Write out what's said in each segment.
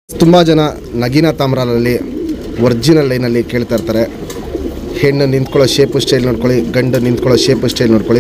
ತುಂಬ ಜನ ನಗೀನ ತಾಮ್ರಲ್ಲಿ ಒರಿಜಿನಲ್ ಲೈನಲ್ಲಿ ಕೇಳ್ತಾ ಇರ್ತಾರೆ ಹೆಣ್ಣು ನಿಂತ್ಕೊಳ್ಳೋ ಶೇಪು ಸ್ಟೈಲ್ ನೋಡ್ಕೊಳ್ಳಿ ಗಂಡು ನಿಂತ್ಕೊಳ್ಳೋ ಶೇಪು ಸ್ಟೈಲ್ ನೋಡ್ಕೊಳ್ಳಿ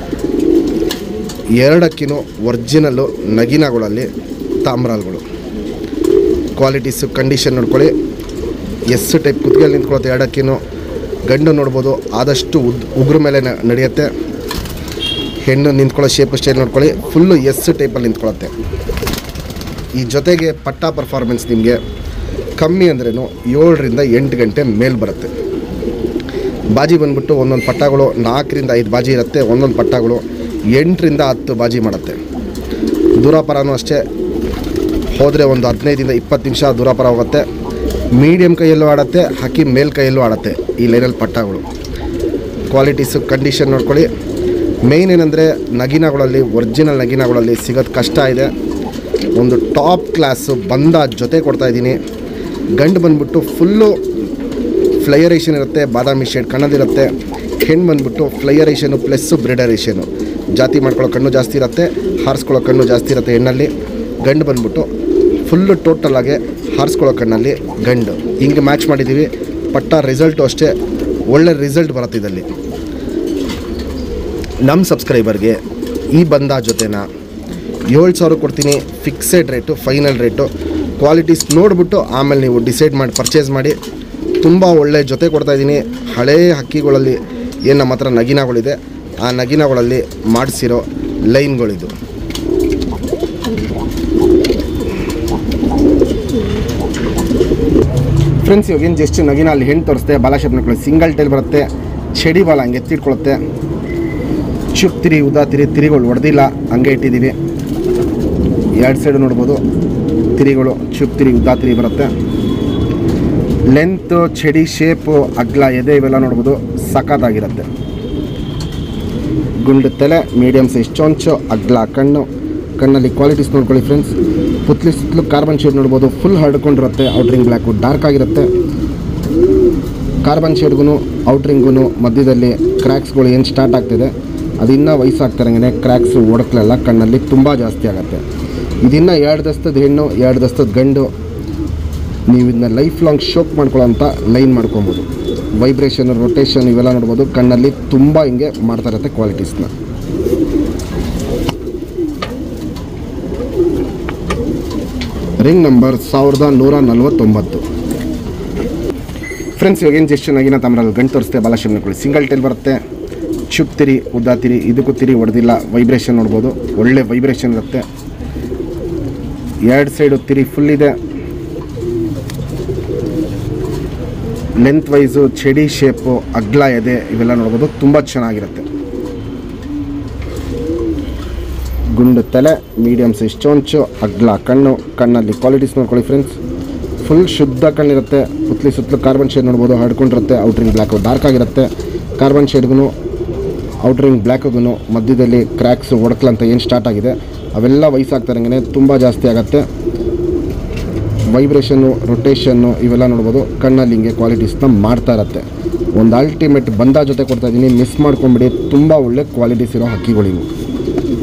ಎರಡಕ್ಕಿನೂ ಒರಿಜಿನಲ್ಲು ನಗೀನಗಳಲ್ಲಿ ತಾಮ್ರಾಲ್ಗಳು ಕ್ವಾಲಿಟೀಸು ಕಂಡೀಷನ್ ನೋಡ್ಕೊಳ್ಳಿ ಎಸ್ ಟೈಪ್ ಕುತ್ತಿಗೆಯಲ್ಲಿ ನಿಂತ್ಕೊಳ್ಳುತ್ತೆ ಎರಡಕ್ಕಿನೂ ಗಂಡು ನೋಡ್ಬೋದು ಆದಷ್ಟು ಉದ್ ಉಗುರು ಮೇಲೆ ನ- ನಡೆಯುತ್ತೆ ಹೆಣ್ಣು ನಿಂತ್ಕೊಳ್ಳೋ ಶೇಪ್ ಸ್ಟೈಲ್ ನೋಡ್ಕೊಳ್ಳಿ ಫುಲ್ಲು ಎಸ್ ಟೈಪಲ್ಲಿ ನಿಂತ್ಕೊಳ್ಳುತ್ತೆ ಈ ಜೊತೆಗೆ ಪಟ್ಟ ಪರ್ಫಾರ್ಮೆನ್ಸ್ ನಿಮಗೆ ಕಮ್ಮಿ ಅಂದ್ರೂ ಏಳರಿಂದ ಎಂಟು ಗಂಟೆ ಮೇಲ್ ಬರುತ್ತೆ ಬಾಜಿ ಬಂದ್ಬಿಟ್ಟು ಒಂದೊಂದು ಪಟ್ಟಗಳು ನಾಲ್ಕರಿಂದ ಐದು ಬಾಜಿ ಇರುತ್ತೆ ಒಂದೊಂದು ಪಟ್ಟಗಳು ಎಂಟರಿಂದ ಹತ್ತು ಬಾಜಿ ಮಾಡುತ್ತೆ ದೂರಾಪರನೂ ಅಷ್ಟೇ ಹೋದರೆ ಒಂದು ಹದಿನೈದಿಂದ ಇಪ್ಪತ್ತು ನಿಮಿಷ ದೂರಾಪರ ಹೋಗುತ್ತೆ ಮೀಡಿಯಮ್ ಕೈಯಲ್ಲೂ ಆಡುತ್ತೆ ಹಕ್ಕಿ ಮೇಲ್ ಕೈಯಲ್ಲೂ ಆಡುತ್ತೆ ಈ ಲೈನಲ್ಲಿ ಪಟ್ಟಗಳು ಕ್ವಾಲಿಟೀಸು ಕಂಡೀಷನ್ ನೋಡ್ಕೊಳ್ಳಿ ಮೇಯ್ನ್ ಏನಂದರೆ ನಗಿನಗಳಲ್ಲಿ ಒರಿಜಿನಲ್ ನಗಿನಗಳಲ್ಲಿ ಸಿಗೋದು ಕಷ್ಟ ಇದೆ ಒಂದು ಟಾಪ್ ಕ್ಲಾಸು ಬಂದ ಜೊತೆ ಕೊಡ್ತಾ ಇದ್ದೀನಿ ಗಂಡು ಬಂದ್ಬಿಟ್ಟು ಫುಲ್ಲು ಫ್ಲೈಯರೇಷನ್ ಇರುತ್ತೆ ಬಾದಾಮಿ ಶೇಡ್ ಕಣ್ಣದಿರುತ್ತೆ ಹೆಣ್ಣು ಬಂದ್ಬಿಟ್ಟು ಫ್ಲೈಯರೇಷನು ಪ್ಲಸ್ಸು ಬ್ರಿಡರೇಷನು ಜಾತಿ ಮಾಡ್ಕೊಳ್ಳೋ ಕಣ್ಣು ಜಾಸ್ತಿ ಇರುತ್ತೆ ಹಾರಿಸ್ಕೊಳ್ಳೋ ಕಣ್ಣು ಜಾಸ್ತಿ ಇರುತ್ತೆ ಹೆಣ್ಣಲ್ಲಿ ಗಂಡು ಬಂದ್ಬಿಟ್ಟು ಫುಲ್ಲು ಟೋಟಲ್ ಆಗಿ ಹಾರಿಸ್ಕೊಳ್ಳೋ ಕಣ್ಣಲ್ಲಿ ಗಂಡು ಹಿಂಗೆ ಮ್ಯಾಚ್ ಮಾಡಿದ್ದೀವಿ ಪಟ್ಟ ರಿಸಲ್ಟು ಅಷ್ಟೇ ಒಳ್ಳೆ ರಿಸಲ್ಟ್ ಬರುತ್ತೆ ಇದರಲ್ಲಿ ನಮ್ಮ ಸಬ್ಸ್ಕ್ರೈಬರ್ಗೆ ಈ ಬಂದ ಜೊತೆನ ಏಳು ಸಾವಿರ ಕೊಡ್ತೀನಿ fixed rate final rate qualities ನೋಡಿಬಿಟ್ಟು ಆಮೇಲೆ ನೀವು ಡಿಸೈಡ್ ಮಾಡಿ ಪರ್ಚೇಸ್ ಮಾಡಿ ತುಂಬ ಒಳ್ಳೆ ಜೊತೆ ಕೊಡ್ತಾಯಿದ್ದೀನಿ ಹಳೇ ಹಕ್ಕಿಗಳಲ್ಲಿ ಏನು ನಮ್ಮ ಹತ್ರ ನಗಿನಗಳಿದೆ ಆ ನಗಿನಗಳಲ್ಲಿ ಮಾಡಿಸಿರೋ ಲೈನ್ಗಳಿದು ಫ್ರೆಂಡ್ಸ್ ಇವಾಗ ಏನು ಜಸ್ಟ್ ನಗಿನ ಅಲ್ಲಿ ಹೆಣ್ಣು ತೋರಿಸ್ತೆ ಬಾಲ ಶೇಪ್ ನೋಡ್ಕೊಳ್ಳಿ ಸಿಂಗಲ್ ಟೈಲ್ ಬರುತ್ತೆ ಚಡಿ ಬಾಲ ಹಂಗೆ ಎತ್ತಿಟ್ಕೊಳುತ್ತೆ ಚುಪ್ ತಿರಿ ಉದಾ ತಿರಿ ತಿರಿಗಳು ಹೊಡೆದಿಲ್ಲ ಹಂಗೆ ಇಟ್ಟಿದ್ದೀವಿ ಎರಡು ಸೈಡು ನೋಡ್ಬೋದು ತಿರಿಗಳು ಚುಪ್ ತಿರಿ ಉದ್ದಾ ತಿರಿ ಬರುತ್ತೆ ಲೆಂತು ಚಡಿ ಶೇಪು ಅಗ್ಲ ಎದೆ ಇವೆಲ್ಲ ನೋಡ್ಬೋದು ಸಖತ್ತಾಗಿರುತ್ತೆ ಗುಂಡು ತಲೆ ಮೀಡಿಯಮ್ ಸೈಜ್ ಚೊಂಚು ಅಗ್ಲ ಕಣ್ಣು ಕಣ್ಣಲ್ಲಿ ಕ್ವಾಲಿಟೀಸ್ ನೋಡ್ಕೊಳ್ಳಿ ಫ್ರೆಂಡ್ಸ್ ಪುತ್ಲಿ ಸುತ್ತಲೂ ಕಾರ್ಬನ್ ಶೇಡ್ ನೋಡ್ಬೋದು ಫುಲ್ ಹರಡ್ಕೊಂಡಿರುತ್ತೆ ಔಟ್ರಿಂಗ್ ಬ್ಲ್ಯಾಕು ಡಾರ್ಕ್ ಆಗಿರುತ್ತೆ ಕಾರ್ಬನ್ ಶೇಡ್ಗೂ ಔಟ್ರಿಂಗೂ ಮಧ್ಯದಲ್ಲಿ ಕ್ರ್ಯಾಕ್ಸ್ಗಳು ಏನು ಸ್ಟಾರ್ಟ್ ಆಗ್ತಿದೆ ಅದಿನ್ನೂ ವಯಸ್ಸಾಗ್ತಿರಂಗೆ ಕ್ರ್ಯಾಕ್ಸು ಒಡಕ್ಲೆಲ್ಲ ಕಣ್ಣಲ್ಲಿ ತುಂಬ ಜಾಸ್ತಿ ಆಗುತ್ತೆ ಇದಿನ್ನು ಎರಡು ದಸ್ತದ ಹೆಣ್ಣು ಎರಡು ದಸ್ತದ ಗಂಡು ನೀವು ಇದನ್ನ ಲೈಫ್ ಲಾಂಗ್ ಶೋಕ್ ಮಾಡ್ಕೊಳ್ಳೋಂಥ ಲೈನ್ ಮಾಡ್ಕೊಬೋದು ವೈಬ್ರೇಷನ್ ರೊಟೇಷನ್ ಇವೆಲ್ಲ ನೋಡ್ಬೋದು ಕಣ್ಣಲ್ಲಿ ತುಂಬ ಹಿಂಗೆ ಮಾಡ್ತಾ ಇರುತ್ತೆ ಕ್ವಾಲಿಟೀಸ್ನ ರಿಂಗ್ ನಂಬರ್ ಸಾವಿರದ ನೂರ ನಲ್ವತ್ತೊಂಬತ್ತು ಫ್ರೆಂಡ್ಸ್ ಇವಾಗ ಏನು ಜಸ್ಟ್ ನಗಿನ ತಮ್ಮರಲ್ಲಿ ಗಂಟು ತೋರಿಸ್ತೆ ಬಾಲಶಿವ್ ನೋಡ್ಕೊಳ್ಳಿ ಸಿಂಗಲ್ ಟೈಲ್ ಬರುತ್ತೆ ಚುಪ್ ತಿರಿ ಉದ್ದಾ ತಿರಿ ಇದಕ್ಕೂ ತಿರಿ ಹೊಡೆದಿಲ್ಲ ವೈಬ್ರೇಷನ್ ನೋಡ್ಬೋದು ಒಳ್ಳೆ ವೈಬ್ರೇಷನ್ ಇರುತ್ತೆ ಎರಡು ಸೈಡು ತಿರಿ ಫುಲ್ ಇದೆ ಲೆಂತ್ ವೈಸು ಚಡಿ ಶೇಪು ಅಗ್ಲ ಎದೆ ಇವೆಲ್ಲ ನೋಡ್ಬೋದು ತುಂಬ ಚೆನ್ನಾಗಿರುತ್ತೆ ಗುಂಡು ತಲೆ ಮೀಡಿಯಮ್ ಸೈಜ್ ಚೊಂಚು ಅಗ್ಲ ಕಣ್ಣು ಕಣ್ಣಲ್ಲಿ ಕ್ವಾಲಿಟೀಸ್ ನೋಡ್ಕೊಳ್ಳಿ ಫ್ರೆಂಡ್ಸ್ ಫುಲ್ ಶುದ್ಧ ಕಣ್ಣಿರುತ್ತೆ ಪುತ್ಲಿ ಸುತ್ತಲೂ ಕಾರ್ಬನ್ ಶೇಡ್ ನೋಡ್ಬೋದು ಹರ್ಡ್ಕೊಂಡಿರುತ್ತೆ ಔಟ್ರಿಂಗ್ ಬ್ಲ್ಯಾಕು ಡಾರ್ಕ್ ಆಗಿರುತ್ತೆ ಕಾರ್ಬನ್ ಶೇಡ್ಗೂ ಔಟ್ರಿಂಗ್ ಬ್ಲ್ಯಾಕ್ಗೂ ಮಧ್ಯದಲ್ಲಿ ಕ್ರ್ಯಾಕ್ಸು ಒಡಕ್ಲ ಅಂತ ಏನು ಸ್ಟಾರ್ಟ್ ಆಗಿದೆ ಅವೆಲ್ಲ ವಯಸ್ಸಾಗ್ತಾರಂಗೆ ತುಂಬ ಜಾಸ್ತಿ ಆಗುತ್ತೆ ವೈಬ್ರೇಷನ್ನು ರೊಟೇಷನ್ನು ಇವೆಲ್ಲ ನೋಡ್ಬೋದು ಕಣ್ಣಲ್ಲಿ ಹಿಂಗೆ ಕ್ವಾಲಿಟೀಸ್ನ ಮಾಡ್ತಾ ಇರತ್ತೆ ಒಂದು ಅಲ್ಟಿಮೇಟ್ ಬಂದ ಜೊತೆ ಕೊಡ್ತಾ ಇದ್ದೀನಿ ಮಿಸ್ ಮಾಡ್ಕೊಂಬಿಡಿ ತುಂಬ ಒಳ್ಳೆ ಕ್ವಾಲಿಟೀಸ್ ಇರೋ ಹಕ್ಕಿಗಳಿವು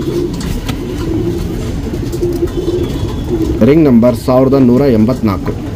ರಿಂಗ್ ನಂಬರ್ ಸಾವಿರದ ನೂರ ಎಂಬತ್ನಾಲ್ಕು